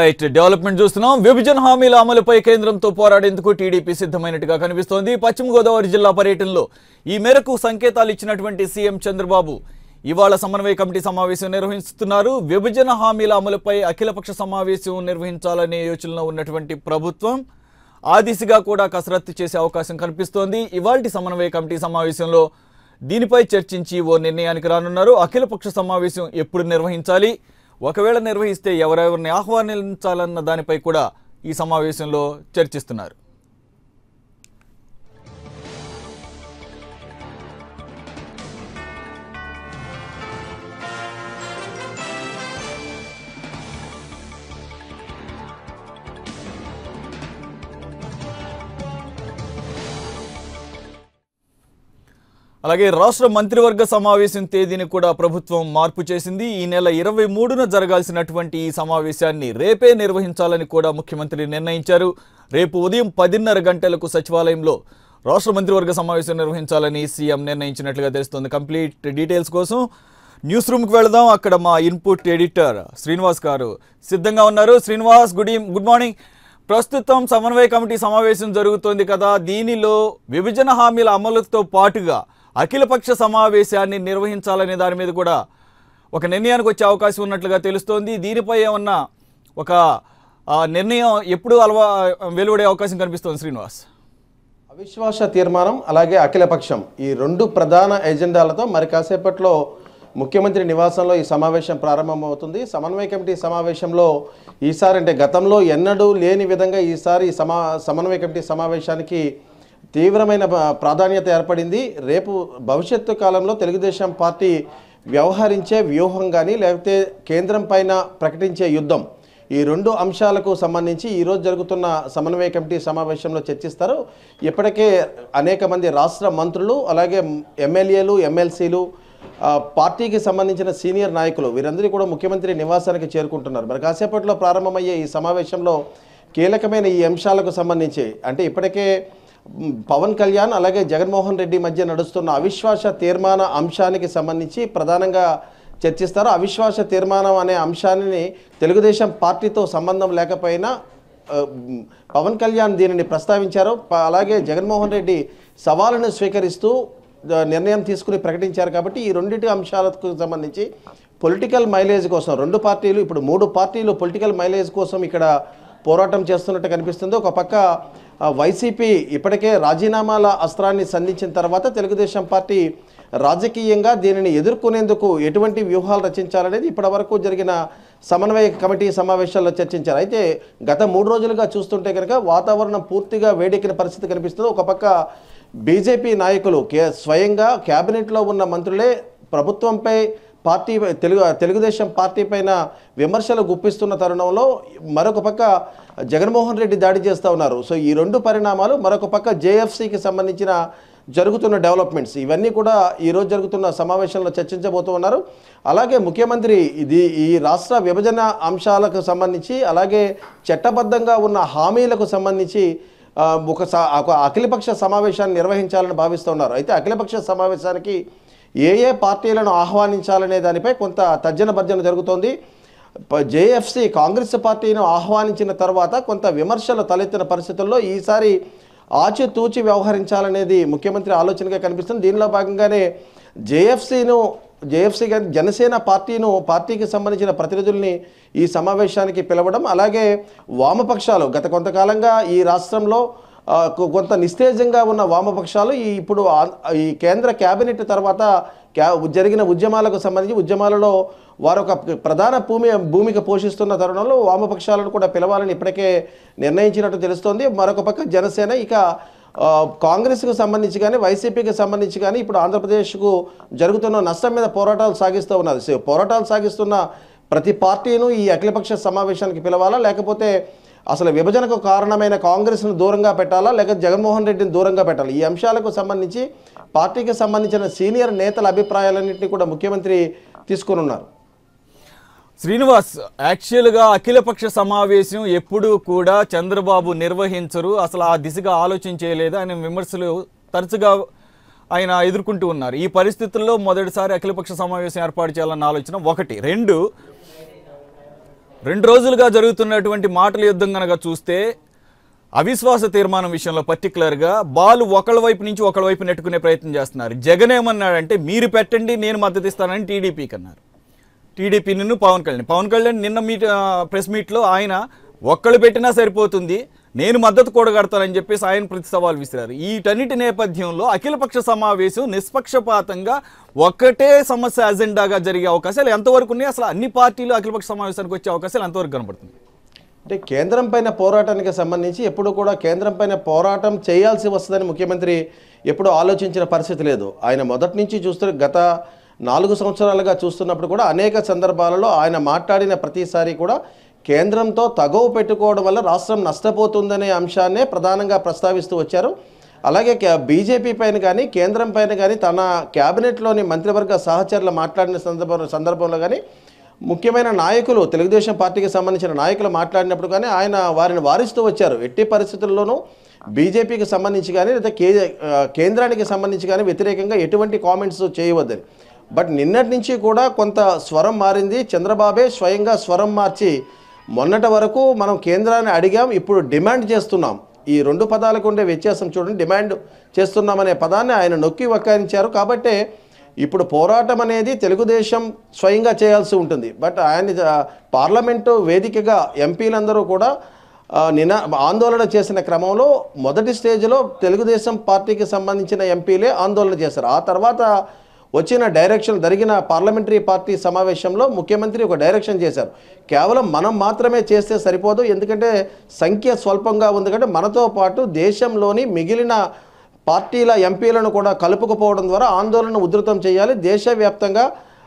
right development చూస్తున్నాం విభజన హామీల అమలుపై కేంద్రంతో పోరాడేందుకు టీడీపీ సిద్ధమైనట్టుగా కనిపిస్తోంది పశ్చిమ గోదావరి జిల్లా పర్యటనలో ఈ మేరకు సంకేతాలు ఇచ్చినటువంటి సీఎం చంద్రబాబు ఇవాళ సమన్వయ కమిటీ సమావేశం నిర్వహిస్తున్నారు విభజన హామీల అమలుపై అఖిలపక్ష సమావేశం నిర్వహించాలనే యోచనలో ఉన్నటువంటి ప్రభుత్వం ఆ దిశగా కూడా కసరత్తు చేసే అవకాశం కనిపిస్తోంది ఇవాల్టి సమన్వయ కమిటీ సమావేశంలో దీనిపై చర్చించి ఓ నిర్ణయానికి రానున్నారు అఖిలపక్ష సమావేశం ఎప్పుడు నిర్వహించాలి ఒకవేళ నిర్వహిస్తే ఎవరెవరిని ఆహ్వానించాలన్న దానిపై కూడా ఈ సమావేశంలో చర్చిస్తున్నారు అలాగే రాష్ట్ర మంత్రివర్గ సమావేశం తేదీని కూడా ప్రభుత్వం మార్పు చేసింది ఈ నెల ఇరవై మూడున జరగాల్సినటువంటి ఈ సమావేశాన్ని రేపే నిర్వహించాలని కూడా ముఖ్యమంత్రి నిర్ణయించారు రేపు ఉదయం పదిన్నర గంటలకు సచివాలయంలో రాష్ట్ర మంత్రివర్గ సమావేశం నిర్వహించాలని సీఎం నిర్ణయించినట్లుగా తెలుస్తుంది కంప్లీట్ డీటెయిల్స్ కోసం న్యూస్ రూమ్కి వెళదాం అక్కడ మా ఇన్పుట్ ఎడిటర్ శ్రీనివాస్ గారు సిద్ధంగా ఉన్నారు Srinivas good eve good morning ప్రస్తుతం సమన్వయ కమిటీ సమావేశం జరుగుతోంది కదా దీనిలో విభజన హామీల అమలుతో పాటుగా అఖిలపక్ష సమావేశాన్ని నిర్వహించాలనే దాని మీద కూడా ఒక నిర్ణయానికి వచ్చే అవకాశం ఉన్నట్లుగా తెలుస్తోంది దీనిపై ఏమన్నా ఒక ఆ, నిర్ణయం ఎప్పుడు అలవా వెలువడే అవకాశం కనిపిస్తోంది శ్రీనివాస్ అవిశ్వాస తీర్మానం అలాగే అఖిలపక్షం ఈ రెండు ప్రధాన ఎజెండాలతో మరి కాసేపట్లో ముఖ్యమంత్రి నివాసంలో ఈ సమావేశం ప్రారంభమవుతుంది సమన్వయ కమిటీ సమావేశంలో ఈసారి అంటే గతంలో ఎన్నడూ లేని విధంగా ఈసారి ఈ సమా సమన్వయ కమిటీ సమావేశానికి తీవ్రమైన ప- ప్రాధాన్యత ఏర్పడింది రేపు భవిష్యత్తు కాలంలో తెలుగుదేశం పార్టీ వ్యవహరించే వ్యూహం కానీ లేకపోతే కేంద్రం పైన ప్రకటించే యుద్ధం ఈ రెండు అంశాలకు సంబంధించి ఈరోజు జరుగుతున్న సమన్వయ కమిటీ సమావేశంలో చర్చిస్తారు ఇప్పటికే అనేక మంది రాష్ట్ర మంత్రులు అలాగే ఎమ్మెల్యేలు ఎమ్మెల్సీలు ఆ, పార్టీకి సంబంధించిన సీనియర్ నాయకులు వీరందరూ కూడా ముఖ్యమంత్రి నివాసానికి చేరుకుంటున్నారు మరి కాసేపట్లో ప్రారంభమయ్యే ఈ సమావేశంలో కీలకమైన ఈ అంశాలకు సంబంధించి అంటే ఇప్పటికే మ్, పవన్ కళ్యాణ్ అలాగే జగన్మోహన్ రెడ్డి మధ్య నడుస్తున్న అవిశ్వాస తీర్మాన అంశానికి సంబంధించి ప్రధానంగా చర్చిస్తారు అవిశ్వాస తీర్మానం అనే అంశాన్ని తెలుగుదేశం పార్టీతో సంబంధం లేకపోయినా ఆ, మ్, పవన్ కళ్యాణ్ దీనిని ప్రస్తావించారు ప- అలాగే జగన్మోహన్ రెడ్డి సవాలును స్వీకరిస్తూ ఆ, నిర్ణయం తీసుకుని ప్రకటించారు కాబట్టి ఈ రెండింటి అంశాలకు సంబంధించి పొలిటికల్ మైలేజ్ కోసం రెండు పార్టీలు ఇప్పుడు మూడు పార్టీలు పొలిటికల్ మైలేజ్ కోసం ఇక్కడ పోరాటం చేస్తున్నట్టు కనిపిస్తుంది ఒక పక్క ఆ, వైసీపీ ఇప్పటికే రాజీనామాల అస్త్రాన్ని సంధించిన తర్వాత తెలుగుదేశం పార్టీ రాజకీయంగా దీనిని ఎదుర్కొనేందుకు ఎటువంటి వ్యూహాలు రచించాలనేది ఇప్పటివరకు జరిగిన సమన్వయ కమిటీ సమావేశాల్లో చర్చించారు అయితే గత మూడు రోజులుగా చూస్తుంటే కనుక వాతావరణం పూర్తిగా వేడెక్కిన పరిస్థితి కనిపిస్తుంది ఒక పక్క బీజేపీ నాయకులు కే స్వయంగా క్యాబినెట్లో ఉన్న మంత్రులే ప్రభుత్వంపై పార్టీ తెలుగు తెలుగుదేశం పార్టీ పైన విమర్శలు గుప్పిస్తున్న తరుణంలో మరొక పక్క జగన్మోహన్ రెడ్డి దాడి చేస్తూ ఉన్నారు సో ఈ రెండు పరిణామాలు మరొక పక్క జేఎఫ్సీకి సంబంధించిన జరుగుతున్న డెవలప్మెంట్స్ ఇవన్నీ కూడా ఈరోజు జరుగుతున్న సమావేశంలో చర్చించబోతూ ఉన్నారు అలాగే ముఖ్యమంత్రి ఇది ఈ రాష్ట్ర విభజన అంశాలకు సంబంధించి అలాగే చట్టబద్ధంగా ఉన్న హామీలకు సంబంధించి ఆ, ఒక స- ఒక అఖిలపక్ష సమావేశాన్ని నిర్వహించాలని భావిస్తున్నారు అయితే అఖిలపక్ష సమావేశానికి ఏ ఏ పార్టీలను ఆహ్వానించాలనే దానిపై కొంత తర్జన భర్జన జరుగుతోంది ప- జేఎఫ్సి కాంగ్రెస్ పార్టీని ఆహ్వానించిన తర్వాత కొంత విమర్శలు తలెత్తిన పరిస్థితుల్లో ఈసారి ఆచితూచి వ్యవహరించాలనేది ముఖ్యమంత్రి ఆలోచనగా కనిపిస్తుంది దీనిలో భాగంగానే జేఎఫ్సీను జేఎఫ్సీ గారి జనసేన పార్టీను పార్టీకి సంబంధించిన ప్రతినిధుల్ని ఈ సమావేశానికి పిలవడం అలాగే వామపక్షాలు గత కొంతకాలంగా ఈ రాష్ట్రంలో ఆ, కొ- కొంత నిస్తేజంగా ఉన్న వామపక్షాలు ఈ ఇప్పుడు ఆ- ఈ కేంద్ర కేబినెట్ తర్వాత క్యా జరిగిన ఉద్యమాలకు సంబంధించి ఉద్యమాలలో వారు ఒక ప్రధాన భూమి భూమిక పోషిస్తున్న తరుణంలో వామపక్షాలను కూడా పిలవాలని ఇప్పటికే నిర్ణయించినట్టు తెలుస్తోంది మరొక పక్క జనసేన ఇక ఆ, కాంగ్రెస్కు సంబంధించి కానీ వైసీపీకి సంబంధించి కానీ ఇప్పుడు ఆంధ్రప్రదేశ్కు జరుగుతున్న నష్టం మీద పోరాటాలు సాగిస్తూ ఉన్నారు సో పోరాటాలు సాగిస్తున్న ప్రతి పార్టీను ఈ అఖిలపక్ష సమావేశానికి పిలవాలా లేకపోతే అసలు విభజనకు కారణమైన కాంగ్రెస్ను దూరంగా పెట్టాలా లేక జగన్మోహన్ రెడ్డిని దూరంగా పెట్టాలా ఈ అంశాలకు సంబంధించి పార్టీకి సంబంధించిన సీనియర్ నేతల అభిప్రాయాలన్నింటినీ కూడా ముఖ్యమంత్రి తీసుకుని ఉన్నారు శ్రీనివాస్ యాక్చువల్గా అఖిలపక్ష సమావేశం ఎప్పుడూ కూడా చంద్రబాబు నిర్వహించరు అసలు ఆ దిశగా ఆలోచన చేయలేదు ఆయన విమర్శలు తరచుగా ఆయన ఎదుర్కొంటూ ఉన్నారు ఈ పరిస్థితుల్లో మొదటిసారి అఖిలపక్ష సమావేశం ఏర్పాటు చేయాలన్న ఆలోచన ఒకటి రెండు రెండు రోజులుగా జరుగుతున్నటువంటి మాటల యుద్ధం కనుక చూస్తే అవిశ్వాస తీర్మానం విషయంలో పర్టికులర్గా బాల్ ఒకళ్ళ వైపు నుంచి ఒకళ్ళ వైపు నెట్టుకునే ప్రయత్నం చేస్తున్నారు జగన్ ఏమన్నాడంటే మీరు పెట్టండి నేను మద్దతు ఇస్తానని టీడీపీకి అన్నారు టీడీపీ నిన్ను పవన్ కళ్యాణ్ పవన్ కళ్యాణ్ నిన్న మీట్ ఆ, ప్రెస్ మీట్లో ఆయన ఒక్కళ్ళు పెట్టినా సరిపోతుంది నేను మద్దతు కూడగడతానని చెప్పేసి ఆయన ప్రతి సవాల్ విసిరారు వీటన్నిటి నేపథ్యంలో అఖిలపక్ష సమావేశం నిష్పక్షపాతంగా ఒక్కటే సమస్య అజెండాగా జరిగే అవకాశాలు ఎంతవరకు ఉన్నాయి అసలు అన్ని పార్టీలు అఖిలపక్ష సమావేశానికి వచ్చే అవకాశాలు ఎంతవరకు కనబడుతుంది అంటే కేంద్రం పైన పోరాటానికి సంబంధించి ఎప్పుడు కూడా కేంద్రం పైన పోరాటం చేయాల్సి వస్తుందని ముఖ్యమంత్రి ఎప్పుడు ఆలోచించిన పరిస్థితి లేదు ఆయన మొదటి నుంచి చూస్తే గత నాలుగు సంవత్సరాలుగా చూస్తున్నప్పుడు కూడా అనేక సందర్భాలలో ఆయన మాట్లాడిన ప్రతిసారి కూడా కేంద్రంతో తగవు పెట్టుకోవడం వల్ల రాష్ట్రం నష్టపోతుందనే అంశాన్నే ప్రధానంగా ప్రస్తావిస్తూ వచ్చారు అలాగే కే- బీజేపీ పైన కానీ కేంద్రం పైన కానీ తన క్యాబినెట్లోని మంత్రివర్గ సహచరులు మాట్లాడిన సందర్భం సందర్భంలో కానీ ముఖ్యమైన నాయకులు తెలుగుదేశం పార్టీకి సంబంధించిన నాయకులు మాట్లాడినప్పుడు కానీ ఆయన వారిని వారిస్తూ వచ్చారు ఎట్టి పరిస్థితుల్లోనూ బీజేపీకి సంబంధించి కానీ లేదా కే ఆ, కేంద్రానికి సంబంధించి కానీ వ్యతిరేకంగా ఎటువంటి కామెంట్స్ చేయవద్దని బట్ నిన్నటి నుంచి కూడా కొంత స్వరం మారింది చంద్రబాబే స్వయంగా స్వరం మార్చి మొన్నటి వరకు మనం కేంద్రాన్ని అడిగాం ఇప్పుడు డిమాండ్ చేస్తున్నాం ఈ రెండు పదాలకు ఉండే వ్యత్యాసం చూడండి డిమాండ్ చేస్తున్నామనే పదాన్ని ఆయన నొక్కి వక్కారించారు కాబట్టే ఇప్పుడు పోరాటం అనేది తెలుగుదేశం స్వయంగా చేయాల్సి ఉంటుంది బట్ ఆయన ఆ, పార్లమెంటు వేదికగా ఎంపీలందరూ కూడా ఆ, నినా ఆందోళన చేసిన క్రమంలో మొదటి స్టేజ్లో తెలుగుదేశం పార్టీకి సంబంధించిన ఎంపీలే ఆందోళన చేశారు ఆ తర్వాత వచ్చిన డైరెక్షన్ జరిగిన పార్లమెంటరీ పార్టీ సమావేశంలో ముఖ్యమంత్రి ఒక డైరెక్షన్ చేశారు కేవలం మనం మాత్రమే చేస్తే సరిపోదు ఎందుకంటే సంఖ్య స్వల్పంగా ఉంది కంటే మనతో పాటు దేశంలోని మిగిలిన పార్టీల ఎంపీలను కూడా కలుపుకుపోవడం ద్వారా ఆందోళన ఉధృతం చేయాలి దేశవ్యాప్తంగా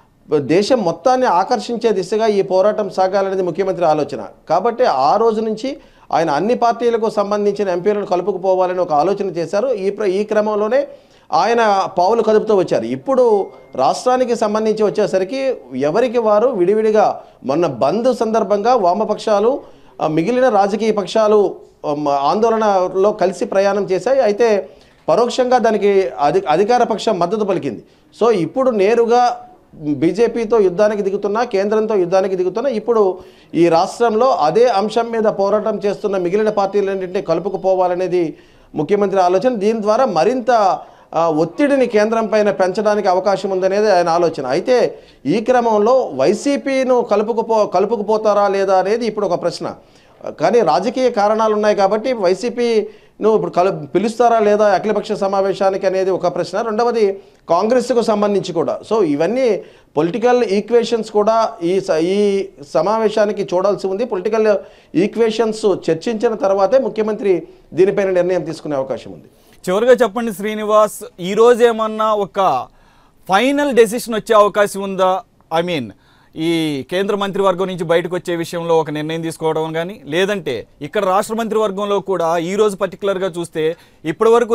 దేశం మొత్తాన్ని ఆకర్షించే దిశగా ఈ పోరాటం సాగాలనేది ముఖ్యమంత్రి ఆలోచన కాబట్టి ఆ రోజు నుంచి ఆయన అన్ని పార్టీలకు సంబంధించిన ఎంపీలను కలుపుకుపోవాలని ఒక ఆలోచన చేశారు ఈ ప్ర ఈ క్రమంలోనే ఆయన పావులు కదుపుతూ వచ్చారు ఇప్పుడు రాష్ట్రానికి సంబంధించి వచ్చేసరికి ఎవరికి వారు విడివిడిగా మొన్న బంద్ సందర్భంగా వామపక్షాలు ఆ, మిగిలిన రాజకీయ పక్షాలు ఉమ్, ఆందోళనలో కలిసి ప్రయాణం చేశాయి అయితే పరోక్షంగా దానికి అధి అధికార పక్షం మద్దతు పలికింది సో ఇప్పుడు నేరుగా బీజేపీతో యుద్ధానికి దిగుతున్నా కేంద్రంతో యుద్ధానికి దిగుతున్నా ఇప్పుడు ఈ రాష్ట్రంలో అదే అంశం మీద పోరాటం చేస్తున్న మిగిలిన పార్టీలన్నింటినీ కలుపుకుపోవాలనేది ముఖ్యమంత్రి ఆలోచన దీని ద్వారా మరింత ఆ, ఒత్తిడిని కేంద్రం పైన పెంచడానికి అవకాశం ఉందనేది ఆయన ఆలోచన అయితే ఈ క్రమంలో వైసీపీను కలుపుకుపో కలుపుకుపోతారా లేదా అనేది ఇప్పుడు ఒక ప్రశ్న కానీ రాజకీయ కారణాలు ఉన్నాయి కాబట్టి వైసీపీ నువ్వు ఇప్పుడు కలు పిలుస్తారా లేదా అఖిలపక్ష సమావేశానికి అనేది ఒక ప్రశ్న రెండవది కాంగ్రెస్కు సంబంధించి కూడా సో ఇవన్నీ పొలిటికల్ ఈక్వేషన్స్ కూడా ఈ స- ఈ సమావేశానికి చూడాల్సి ఉంది పొలిటికల్ ఈక్వేషన్స్ చర్చించిన తర్వాతే ముఖ్యమంత్రి దీనిపైన నిర్ణయం తీసుకునే అవకాశం ఉంది చివరిగా చెప్పండి శ్రీనివాస్ ఈ రోజు ఏమన్నా ఒక ఫైనల్ డెసిషన్ వచ్చే అవకాశం ఉందా ఐ మీన్ ఈ కేంద్ర మంత్రివర్గం నుంచి బయటకు వచ్చే విషయంలో ఒక నిర్ణయం తీసుకోవడం కానీ లేదంటే ఇక్కడ రాష్ట్ర మంత్రివర్గంలో కూడా ఈ రోజు పర్టికులర్గా చూస్తే ఇప్పటి వరకు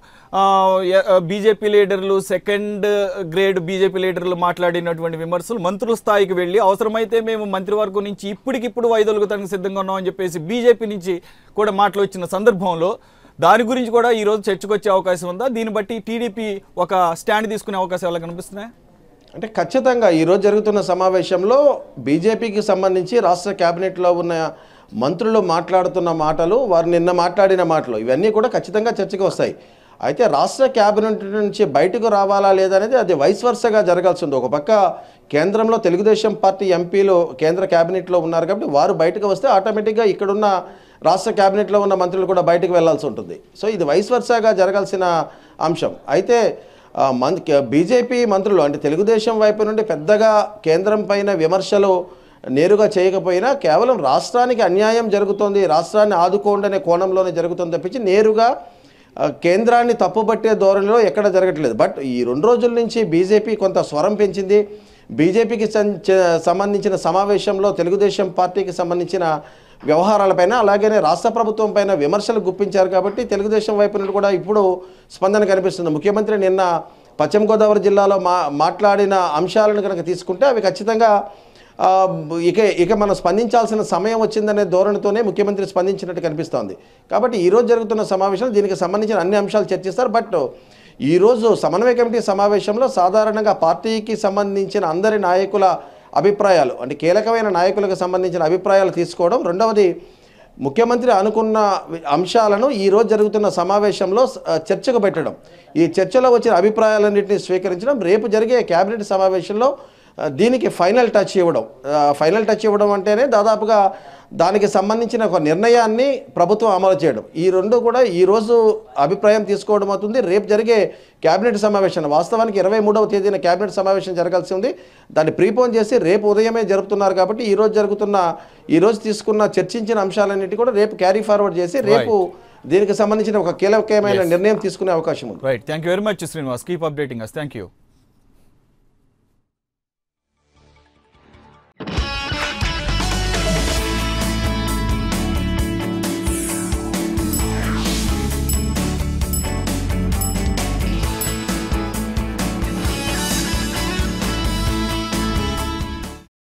బీజేపీ లీడర్లు సెకండ్ గ్రేడ్ బీజేపీ లీడర్లు మాట్లాడినటువంటి విమర్శలు మంత్రుల స్థాయికి వెళ్ళి అవసరమైతే మేము మంత్రివర్గం నుంచి ఇప్పటికిప్పుడు వైదొలుగుతానికి సిద్ధంగా ఉన్నామని చెప్పేసి బీజేపీ నుంచి కూడా మాటలు వచ్చిన సందర్భంలో దాని గురించి కూడా ఈ రోజు చర్చకు వచ్చే అవకాశం ఉందా దీన్ని బట్టి టీడీపీ ఒక స్టాండ్ తీసుకునే అవకాశాలు ఎలా కనిపిస్తున్నాయి అంటే ఖచ్చితంగా ఈరోజు జరుగుతున్న సమావేశంలో బీజేపీకి సంబంధించి రాష్ట్ర కేబినెట్లో ఉన్న మంత్రులు మాట్లాడుతున్న మాటలు వారు నిన్న మాట్లాడిన మాటలు ఇవన్నీ కూడా ఖచ్చితంగా చర్చకు వస్తాయి అయితే రాష్ట్ర కేబినెట్ నుంచి బయటకు రావాలా లేదా అనేది అది వైస్ వర్సగా జరగాల్సి ఉంది ఒక పక్క కేంద్రంలో తెలుగుదేశం పార్టీ ఎంపీలు కేంద్ర కేబినెట్లో ఉన్నారు కాబట్టి వారు బయటకు వస్తే ఆటోమేటిక్గా ఇక్కడున్న రాష్ట్ర కేబినెట్లో ఉన్న మంత్రులు కూడా బయటకు వెళ్లాల్సి ఉంటుంది సో ఇది వైస్ వర్సాగా జరగాల్సిన అంశం అయితే ఆ, మన్ బీజేపీ మంత్రులు అంటే తెలుగుదేశం వైపు నుండి పెద్దగా కేంద్రం పైన విమర్శలు నేరుగా చేయకపోయినా కేవలం రాష్ట్రానికి అన్యాయం జరుగుతోంది రాష్ట్రాన్ని ఆదుకోండి అనే కోణంలోనే జరుగుతుంది తప్పించి నేరుగా ఆ, కేంద్రాన్ని తప్పుపట్టే ధోరణిలో ఎక్కడ జరగట్లేదు బట్ ఈ రెండు రోజుల నుంచి బీజేపీ కొంత స్వరం పెంచింది బీజేపీకి సం- చ- సంబంధించిన సమావేశంలో తెలుగుదేశం పార్టీకి సంబంధించిన వ్యవహారాలపైన అలాగనే రాష్ట్ర ప్రభుత్వం పైన విమర్శలు గుప్పించారు కాబట్టి తెలుగుదేశం వైపు నుండి కూడా ఇప్పుడు స్పందన కనిపిస్తుంది ముఖ్యమంత్రి నిన్న పశ్చిమ గోదావరి జిల్లాలో మా మాట్లాడిన అంశాలను కనుక తీసుకుంటే అవి ఖచ్చితంగా ఆ, ఇక ఇక మనం స్పందించాల్సిన సమయం వచ్చిందనే ధోరణితోనే ముఖ్యమంత్రి స్పందించినట్టు కనిపిస్తోంది కాబట్టి ఈరోజు జరుగుతున్న సమావేశంలో దీనికి సంబంధించిన అన్ని అంశాలు చర్చిస్తారు బట్ ఈరోజు సమన్వయ కమిటీ సమావేశంలో సాధారణంగా పార్టీకి సంబంధించిన అందరి నాయకుల అభిప్రాయాలు అంటే కీలకమైన నాయకులకు సంబంధించిన అభిప్రాయాలు తీసుకోవడం రెండవది ముఖ్యమంత్రి అనుకున్న వి- అంశాలను ఈ రోజు జరుగుతున్న సమావేశంలో స- ఆ, చర్చకు పెట్టడం ఈ చర్చలో వచ్చిన అభిప్రాయాలన్నింటినీ స్వీకరించడం రేపు జరిగే కేబినెట్ సమావేశంలో ఆ, దీనికి ఫైనల్ టచ్ ఇవ్వడం ఆ, ఫైనల్ టచ్ ఇవ్వడం అంటేనే దాదాపుగా దానికి సంబంధించిన ఒక నిర్ణయాన్ని ప్రభుత్వం అమలు చేయడం ఈ రెండు కూడా ఈ రోజు అభిప్రాయం తీసుకోవడం అవుతుంది రేపు జరిగే కేబినెట్ సమావేశం వాస్తవానికి ఇరవై మూడవ తేదీన కేబినెట్ సమావేశం జరగాల్సి ఉంది దాన్ని ప్రీపోన్ చేసి రేపు ఉదయమే జరుపుతున్నారు కాబట్టి ఈ రోజు జరుగుతున్న ఈ రోజు తీసుకున్న చర్చించిన అంశాలన్నిటి కూడా రేపు క్యారీ ఫార్వర్డ్ చేసి రేపు దీనికి సంబంధించిన ఒక కీలకమైన నిర్ణయం తీసుకునే అవకాశం ఉంది right thank you very much Srinivas keep updating us thank you